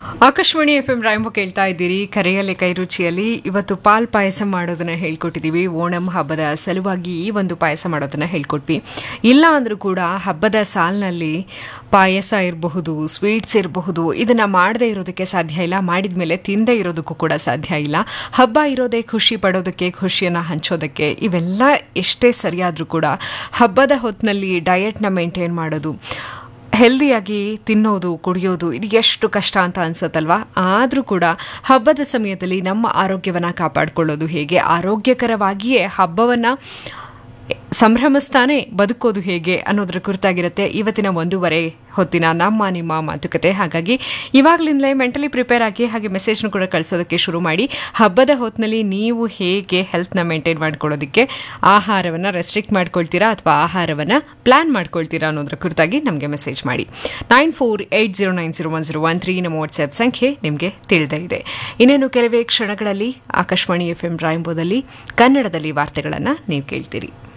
Akashvani F M ರಾಯಂಬ ಕೇಳ್ತಾ ಇದ್ದೀರಿ ಕರೆಯಲ್ಲಿ ಕೈರುಚಿಯಲ್ಲಿ ಇವತ್ತು ಪಾಲ್ ಪಾಯಸ ಮಾಡೋದನ್ನ ಹೇಳ್ಕೊಟ್ಟಿದ್ದೀವಿ ಓಣಂ ಹಬ್ಬದ ಸಲುವಾಗಿ ಈ ಒಂದು ಪಾಯಸ ಮಾಡೋದನ್ನ ಹೇಳ್ಕೊಟ್ವಿ ಇಲ್ಲ ಅಂದ್ರೂ ಕೂಡ ಹಬ್ಬದ ಸಾಲಿನಲ್ಲಿ ಪಾಯಸ ಇರಬಹುದು ಸ್ವೀಟ್ಸ್ ಇರಬಹುದು ಇದನ್ನ ಮಾಡದೇ ಇರೋದಕ್ಕೆ ಸಾಧ್ಯ ಇಲ್ಲ ಮಾಡಿದ ಮೇಲೆ ತಿಂದೇ ಇರೋದಕ್ಕೂ ಕೂಡ ಸಾಧ್ಯ ಇಲ್ಲ ಹಬ್ಬ ಇರೋದೇ ಖುಷಿ ಪಡೋದಕ್ಕೆ ಖುಷಿಯನ್ನು ಹಂಚೋದಕ್ಕೆ ಇವೆಲ್ಲ ಎಷ್ಟೇ ಸರಿಯಾದರೂ ಕೂಡ ಹಬ್ಬದ ಹೊತ್ತಿನಲ್ಲಿ ಡಯಟ್ನ ಮೇಂಟೈನ್ ಮಾಡೋದು ಹೆಲ್ದಿಯಾಗಿ ತಿನ್ನೋದು ಕುಡಿಯೋದು ಇದು ಎಷ್ಟು ಕಷ್ಟ ಅಂತ ಅನ್ಸತ್ತಲ್ವಾ ಆದರೂ ಕೂಡ ಹಬ್ಬದ ಸಮಯದಲ್ಲಿ ನಮ್ಮ ಆರೋಗ್ಯವನ್ನು ಕಾಪಾಡಿಕೊಳ್ಳೋದು ಹೇಗೆ ಆರೋಗ್ಯಕರವಾಗಿಯೇ ಹಬ್ಬವನ್ನು ಸಂಭ್ರಮಿಸ್ತಾನೆ ಬದುಕೋದು ಹೇಗೆ ಅನ್ನೋದ್ರ ಕುರಿತಾಗಿರುತ್ತೆ ಇವತ್ತಿನ ಒಂದೂವರೆ ಹೊತ್ತಿನ ನಮ್ಮ ನಿಮ್ಮ ಮಾತುಕತೆ ಹಾಗಾಗಿ ಇವಾಗಲಿಂದಲೇ ಮೆಂಟಲಿ ಪ್ರಿಪೇರ್ ಆಗಿ ಹಾಗೆ ಮೆಸೇಜ್ನು ಕೂಡ ಕಳಿಸೋದಕ್ಕೆ ಶುರು ಮಾಡಿ ಹಬ್ಬದ ಹೊತ್ತಿನಲ್ಲಿ ನೀವು ಹೇಗೆ ಹೆಲ್ತ್ನ ಮೇಂಟೈನ್ ಮಾಡ್ಕೊಳ್ಳೋದಕ್ಕೆ ಆಹಾರವನ್ನು ರೆಸ್ಟ್ರಿಕ್ಟ್ ಮಾಡ್ಕೊಳ್ತೀರಾ ಅಥವಾ ಆಹಾರವನ್ನು ಪ್ಲಾನ್ ಮಾಡ್ಕೊಳ್ತೀರಾ ಅನ್ನೋದ್ರ ಕುರಿತಾಗಿ ನಮಗೆ ಮೆಸೇಜ್ ಮಾಡಿ nine four eight zero nine zero one zero one three ನಮ್ಮ ವಾಟ್ಸ್ಆ್ಯಪ್ ಸಂಖ್ಯೆ ನಿಮಗೆ ತಿಳಿದೇ ಇದೆ ಇನ್ನೇನು ಕೆಲವೇ ಕ್ಷಣಗಳಲ್ಲಿ ಆಕಾಶವಾಣಿ ಎಫ್ ಎಂ ರಾಯಂಬೋದಲ್ಲಿ ಕನ್ನಡದಲ್ಲಿ ವಾರ್ತೆಗಳನ್ನು ನೀವು ಕೇಳ್ತೀರಿ